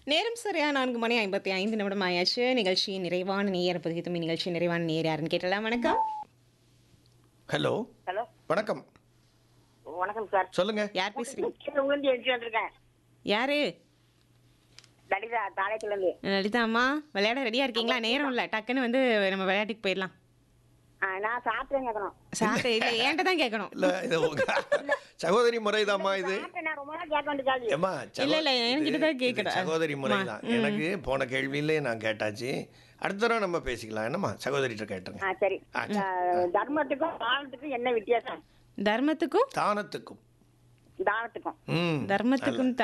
நேரம் சரியா நான்கு மணி ஐம்பத்தி ஐந்து நிமிடம் ஆயாச்சு நிகழ்ச்சியின் நிறைவான நேயர் பதிவு நிகழ்ச்சி நிறைவான நேர் யாருன்னு கேட்டலாம் வணக்கம் ஹலோ ஹலோ வணக்கம் வணக்கம் சார் சொல்லுங்க யார் பேசுறீங்க கீழே விழுந்து எழுச்சி வந்திருக்கேன் யாரு லலிதா தாளையத்துலேருந்து லலிதா அம்மா விளையாட ரெடியா இருக்கீங்களா நேரம் இல்லை டக்குன்னு வந்து நம்ம விளையாட்டுக்கு போயிடலாம் நான் சாப்பிட்டேன் கேட்கணும் சாப்பிட்டு இல்லை ஏன்ட்ட தான் கேட்கணும் இல்ல இது உங்க சகோதரி முறைதாம்மா இது சாப்பிட்டேன் நான் ரொம்ப நாள் கேட்க வேண்டியது ஏம்மா சகோ- இல்ல, இல்ல, என்கிட்ட தான் இது- கேக்குறேன். இது சகோதரி முறைதான் எனக்கு போன கேள்வியிலே நான் கேட்டாச்சு அடுத்த தடவை நம்ம பேசிக்கலாம் என்னம்மா சகோதரிட்ட கேட்டுருங்க ஆ சரி ஆ, ஆ, தர்மத்துக்கும் தானத்துக்கும் என்ன வித்தியாசம் தர்மத்துக்கும் தானத்துக்கும் தானத்துக்கும் ம் தர்மத்துக்கும்